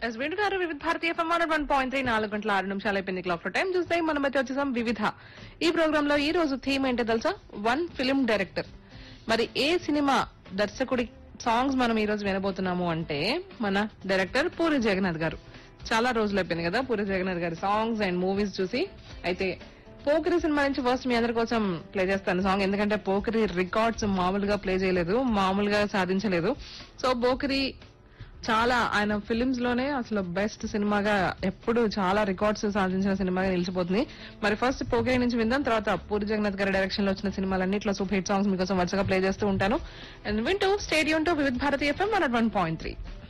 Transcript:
yes వింటున్నారు Vividh Bharati FM one point three నాలుగు గంటల ఆరు నిమిషాలు అయిపోయింది క్లాక్ లో టైం చూస్తే మనం అయితే వచ్చేసాం వివిధ ఈ ప్రోగ్రామ్ లో ఈ రోజు థీమ్ ఏంటో తెలుసా వన్ ఫిల్మ్ డైరెక్టర్ మరి ఏ సినిమా దర్శకుడి సాంగ్స్ మనం ఈ రోజు వినబోతున్నాము అంటే మన డైరెక్టర్ పూరి జగన్నాథ్ గారు చాలా రోజులు అయిపోయింది కదా పూరి జగన్నాథ్ గారి సాంగ్స్ అండ్ మూవీస్ చూసి అయితే పోకరి సినిమా నుంచి ఫస్ట్ మీ అందరి కోసం ప్లే చేస్తాను సాంగ్ ఎందుకంటే పోకరి రికార్డ్స్ మామూలుగా ప్లే చేయలేదు మామూలుగా సాధించలేదు సో పోకరి చాలా ఆయన ఫిలిమ్స్ లోనే అసలు బెస్ట్ సినిమాగా ఎప్పుడు చాలా రికార్డ్స్ సాధించిన సినిమాగా నిలిచిపోతుంది మరి ఫస్ట్ పోకిరి నుంచి విందాం తర్వాత పూరి జగన్నాథ్ గారి డైరెక్షన్ లో వచ్చిన సినిమాలన్నింటిలో సూపర్ హిట్ సాంగ్స్ మీకోసం వరుసగా ప్లే చేస్తూ ఉంటాను అండ్ వింటూ stay tuned to Vividh Bharati FM one one point three